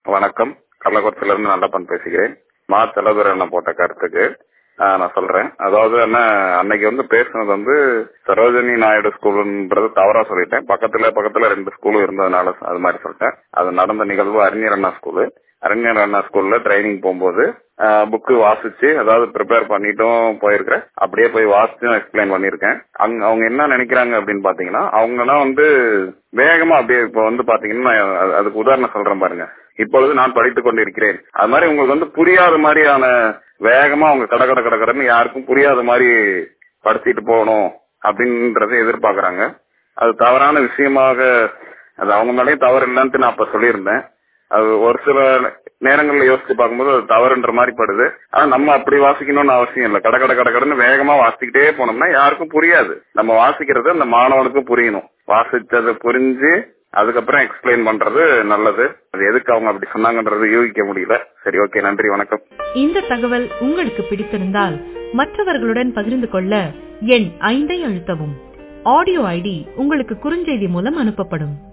வணக்கம் கள்ளக்குறிச்சியில இருந்து நல்லப்பன் பேசுகிறேன் மா செலதுரை போட்ட கருத்துக்கு ஆஹ் நான் சொல்றேன் அதாவது என்ன அன்னைக்கு வந்து பேசுனது வந்து சரோஜினி நாயுடு ஸ்கூல்ன்றது தவறா சொல்லிட்டேன் பக்கத்துல பக்கத்துல ரெண்டு ஸ்கூலும் இருந்ததுனால அது மாதிரி சொல்லிட்டேன் அது நடந்த நிகழ்வு அறிஞர் அண்ணா ஸ்கூலு அறிஞர் அண்ணா ஸ்கூல்ல ட்ரைனிங் போகும்போது புக்கு வாசிச்சு அதாவது ப்ரிப்பேர் பண்ணிட்டும் போயிருக்கிறேன் அப்படியே போய் வாசிச்சும் எக்ஸ்பிளைன் பண்ணியிருக்கேன் அங்க அவங்க என்ன நினைக்கிறாங்க அப்படின்னு பாத்தீங்கன்னா அவங்கலாம் வந்து வேகமா அப்படியே இப்போ வந்து பாத்தீங்கன்னா நான் அதுக்கு உதாரணம் சொல்றேன் பாருங்க இப்பொழுது நான் படித்துக் கொண்டிருக்கிறேன் அது மாதிரி உங்களுக்கு வந்து புரியாத மாதிரியான வேகமா அவங்க கட கட கட கடன்னு யாருக்கும் புரியாத மாதிரி படிச்சுட்டு போகணும் அப்படின்றத எதிர்பார்க்கறாங்க அது தவறான விஷயமாக அது அவங்க மேலேயும் தவறு இல்லைன்ட்டு நான் அப்ப சொல்லியிருந்தேன் அது ஒரு சில நேரங்கள்ல யோசிச்சு பார்க்கும்போது அது தவறுன்ற மாதிரி படுது ஆனா நம்ம அப்படி வாசிக்கணும்னு அவசியம் இல்லை கட கட கட கடன்னு வேகமா வாசிக்கிட்டே போனோம்னா யாருக்கும் புரியாது நம்ம வாசிக்கிறது அந்த மாணவனுக்கும் புரியணும் வாசிச்சதை புரிஞ்சு அதுக்கப்புறம் எக்ஸ்பிளைன் பண்றது நல்லது அது எதுக்கு அவங்க அப்படி சொன்னாங்கன்றது யூகிக்க முடியல சரி ஓகே நன்றி வணக்கம் இந்த தகவல் உங்களுக்கு பிடித்திருந்தால் மற்றவர்களுடன் பகிர்ந்து கொள்ள எண் ஐந்தை அழுத்தவும் ஆடியோ ஐடி உங்களுக்கு குறுஞ்செய்தி மூலம் அனுப்பப்படும்